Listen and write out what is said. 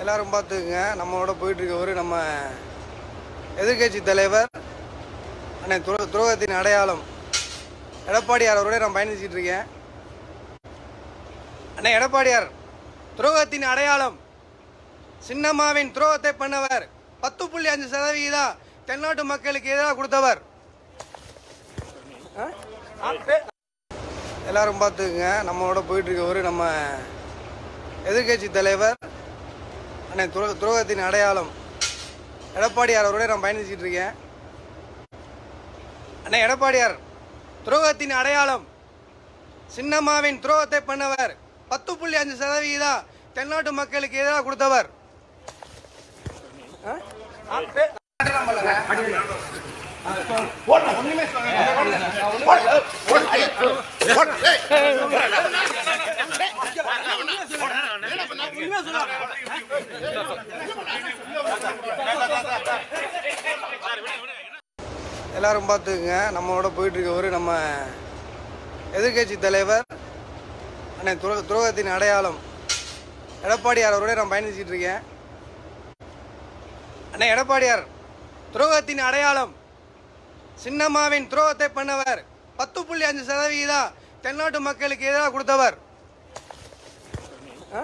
எல்லாரும் பார்த்துக்குங்க நம்மளோட போயிட்டு இருக்கவர் நம்ம எதிர்க்கட்சி தலைவர் அண்ணன் துரோ துரோகத்தின் அடையாளம் எடப்பாடியார் அவரோட நான் பயணிச்சிட்டு இருக்கேன் அண்ணன் எடப்பாடியார் துரோகத்தின் அடையாளம் சின்னம்மாவின் துரோகத்தை பண்ணவர் பத்து புள்ளி அஞ்சு சதவிகிதம் தென்னாட்டு மக்களுக்கு எதிராக கொடுத்தவர் ஆ? எல்லாரும் பார்த்துக்குங்க நம்மளோட போயிட்டு இருக்கவர் நம்ம எதிர்க்கட்சி தலைவர் அண்ணன் துரோ துரோகத்தின் அடையாளம் எடப்பாடியார் அவரோட நான் பயணிச்சிட்டு இருக்கேன் அண்ணன் எடப்பாடியார் துரோகத்தின் அடையாளம் சின்னம்மாவின் துரோகத்தை பண்ணவர் பத்து புள்ளி அஞ்சு சதவிகிதம் தென்னாட்டு மக்களுக்கு எதிராக கொடுத்தவர் ஆ? எல்லாரும் பார்த்துக்குங்க நம்மளோட போயிட்டு இருக்கவர் நம்ம எதிர்க்கட்சி தலைவர் அண்ணன் துரோ துரோகத்தின் அடையாளம் எடப்பாடியார் அவரோட நான் பயணிச்சிட்டு இருக்கேன் அண்ணன் எடப்பாடியார் துரோகத்தின் அடையாளம் சின்னம்மாவின் துரோகத்தை பண்ணவர் பத்து புள்ளி அஞ்சு சதவிகிதம் தென்னாட்டு மக்களுக்கு எதிராக கொடுத்தவர் ஆ?